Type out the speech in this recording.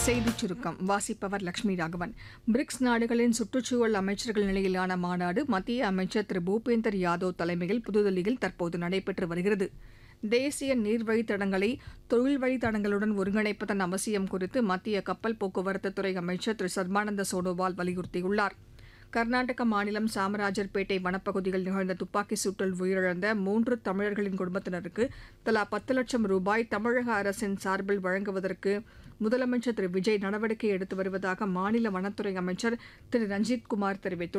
செய்திச் சுருக்கம் வாசிப்பவர் லட்சுமி ராகவன் பிரிக்ஸ் நாடுகளின் சுற்றுச்சூழல் அமைச்சர்கள் நிலையிலான மாநாடு மத்திய அமைச்சர் திரு பூபேந்தர் யாதவ் தலைமையில் புதுதில்லியில் தற்போது நடைபெற்று வருகிறது தேசிய நீர்வழித்தடங்களை தொழில் வழித்தடங்களுடன் ஒருங்கிணைப்பதன் அவசியம் குறித்து மத்திய கப்பல் போக்குவரத்து துறை அமைச்சர் திரு சர்பானந்த சோனோவால் வலியுறுத்தியுள்ளார் கர்நாடக மாநிலம் சாமராஜர்பேட்டை வனப்பகுதியில் நிகழ்ந்த துப்பாக்கி சூட்டில் உயிரிழந்த மூன்று தமிழர்களின் குடும்பத்தினருக்கு தலா பத்து லட்சம் ரூபாய் தமிழக அரசின் சார்பில் வழங்குவதற்கு முதலமைச்சர் திரு விஜய் நடவடிக்கை எடுத்து வருவதாக மாநில வனத்துறை அமைச்சர் திரு ரஞ்சித் குமார் தெரிவித்துள்ளார்